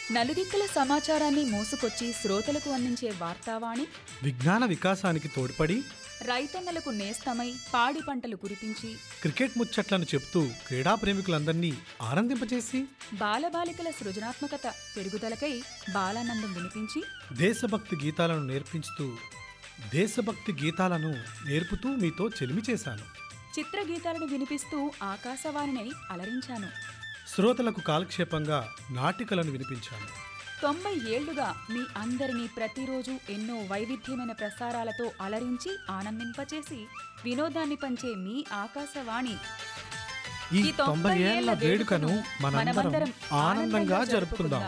నలుదిక్కుల సమాచారాన్ని మోసుకొచ్చి శ్రోతలకు అందించే వార్తావాణి విజ్ఞాన వికాసానికి తోడ్పడి రైతన్నలకు నేస్తమై పాడి పంటలు కురిపించి క్రికెట్ ముచ్చట్లను చెప్తూ క్రీడా ప్రేమికులందరినీ ఆనందింపచేసి బాలబాలికల సృజనాత్మకత పెరుగుదలకై బాలానందం వినిపించి దేశభక్తి గీతాలను నేర్పించుతూ దేశభక్తి గీతాలను నేర్పుతూ మీతో చెలిమి చేశాను చిత్రగీతాలను వినిపిస్తూ ఆకాశవాణిని అలరించాను శ్రోతలకు కాలక్షేపంగా నాటికలను వినిపించాను తొంభై ఏళ్లుగా మీ అందరినీ ప్రతిరోజు ఎన్నో వైవిధ్యమైన ప్రసారాలతో అలరించి ఆనందింపచేసి వినోదాన్ని పంచే మీ ఆకాశవాణి ఈ తొంభై ఏళ్ల వేడుకను మనందరం ఆనందంగా జరుపుకుందాం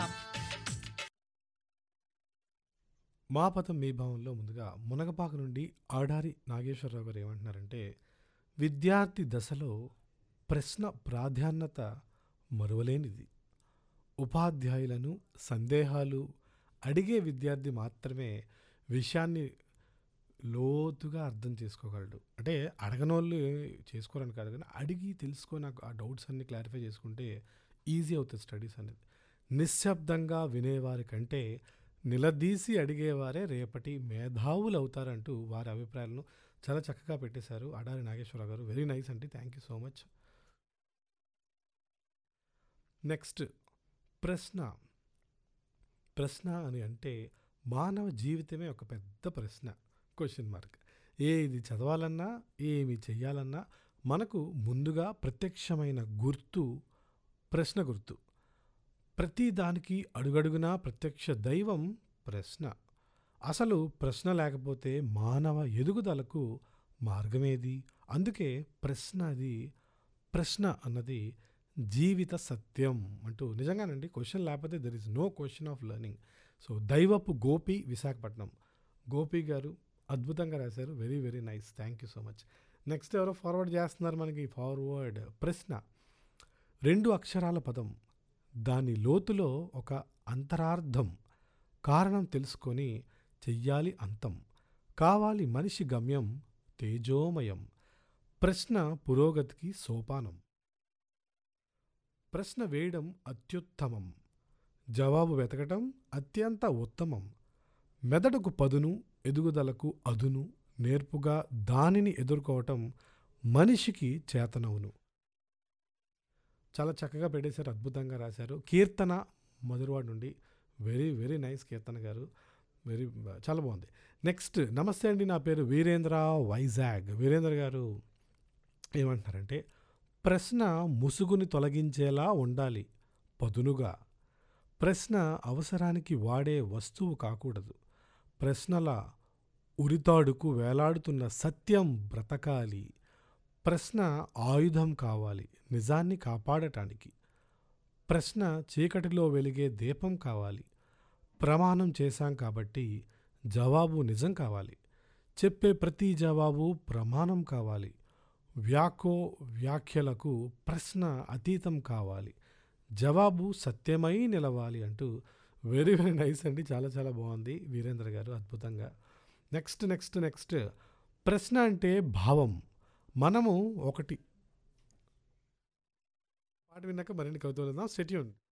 మా పదం మీ భావంలో ముందుగా మునగపాక నుండి ఆడారి నాగేశ్వరరావు గారు ఏమంటున్నారంటే విద్యార్థి దశలో ప్రశ్న ప్రాధాన్యత మరువలేనిది ఉపాధ్యాయులను సందేహాలు అడిగే విద్యార్థి మాత్రమే విషయాన్ని లోతుగా అర్థం చేసుకోగలడు అంటే అడగనోళ్ళు చేసుకోరని కాదు కానీ అడిగి తెలుసుకొని నాకు ఆ డౌట్స్ అన్ని క్లారిఫై చేసుకుంటే ఈజీ అవుతుంది స్టడీస్ అనేది నిశ్శబ్దంగా వినేవారి కంటే నిలదీసి అడిగేవారే రేపటి మేధావులు అవుతారంటూ వారి అభిప్రాయాలను చాలా చక్కగా పెట్టేశారు అడారి నాగేశ్వరరావు గారు వెరీ నైస్ అండి thank you so much next ప్రశ్న ప్రశ్న అని అంటే మానవ జీవితమే ఒక పెద్ద ప్రశ్న క్వశ్చన్ మార్క్ ఏది చదవాలన్నా ఏమి చెయ్యాలన్నా మనకు ముందుగా ప్రత్యక్షమైన గుర్తు ప్రశ్న గుర్తు ప్రతి దానికి అడుగడుగునా ప్రత్యక్ష దైవం ప్రశ్న అసలు ప్రశ్న లేకపోతే మానవ ఎదుగుదలకు మార్గమేది అందుకే ప్రశ్న అది ప్రశ్న అన్నది జీవిత సత్యం అంటూ నిజంగానండి క్వశ్చన్ లేకపోతే there is no question of learning so దైవపు గోపి విశాఖపట్నం గోపి గారు అద్భుతంగా రాశారు very very nice thank you so much next ఎవరో ఫార్వర్డ్ చేస్తున్నారు మనకి ఫార్వర్డ్ ప్రశ్న రెండు అక్షరాల పదం దాని లోతులో ఒక అంతరార్థం కారణం తెలుసుకొని చెయ్యాలి అంతం కావాలి మనిషి గమ్యం తేజోమయం ప్రశ్న పురోగతికి సోపానం ప్రశ్న వేయడం అత్యుత్తమం జవాబు వెతకటం అత్యంత ఉత్తమం మెదడుకు పదును ఎదుగుదలకు అదును నేర్పుగా దానిని ఎదుర్కోవటం మనిషికి చేతనవును చాలా చక్కగా పెట్టేశారు అద్భుతంగా రాశారు కీర్తన మధురవాడ నుండి వెరీ వెరీ నైస్ కీర్తన గారు వెరీ చాలా బాగుంది నెక్స్ట్ నమస్తే అండి నా పేరు వీరేంద్ర వైజాగ్ వీరేంద్ర గారు ఏమంటున్నారంటే ప్రశ్న ముసుగుని తొలగించేలా ఉండాలి పదునుగా ప్రశ్న అవసరానికి వాడే వస్తువు కాకూడదు ప్రశ్నల ఉరితాడుకు వేలాడుతున్న సత్యం బ్రతకాలి ప్రశ్న ఆయుధం కావాలి నిజాన్ని కాపాడటానికి ప్రశ్న చీకటిలో వెలిగే దీపం కావాలి ప్రమాణం చేశాం కాబట్టి జవాబు నిజం కావాలి చెప్పే ప్రతి జవాబు ప్రమాణం కావాలి వ్యాకో వ్యాఖ్యలకు ప్రశ్న అతీతం కావాలి జవాబు సత్యమై నిలవాలి అంటూ వెరీ వెరీ నైస్ అండి చాలా చాలా బాగుంది వీరేంద్ర గారు అద్భుతంగా నెక్స్ట్ నెక్స్ట్ నెక్స్ట్ ప్రశ్న అంటే భావం మనము ఒకటి పాట విన్నాక మరిన్ని కవితలు స్టెట్యూన్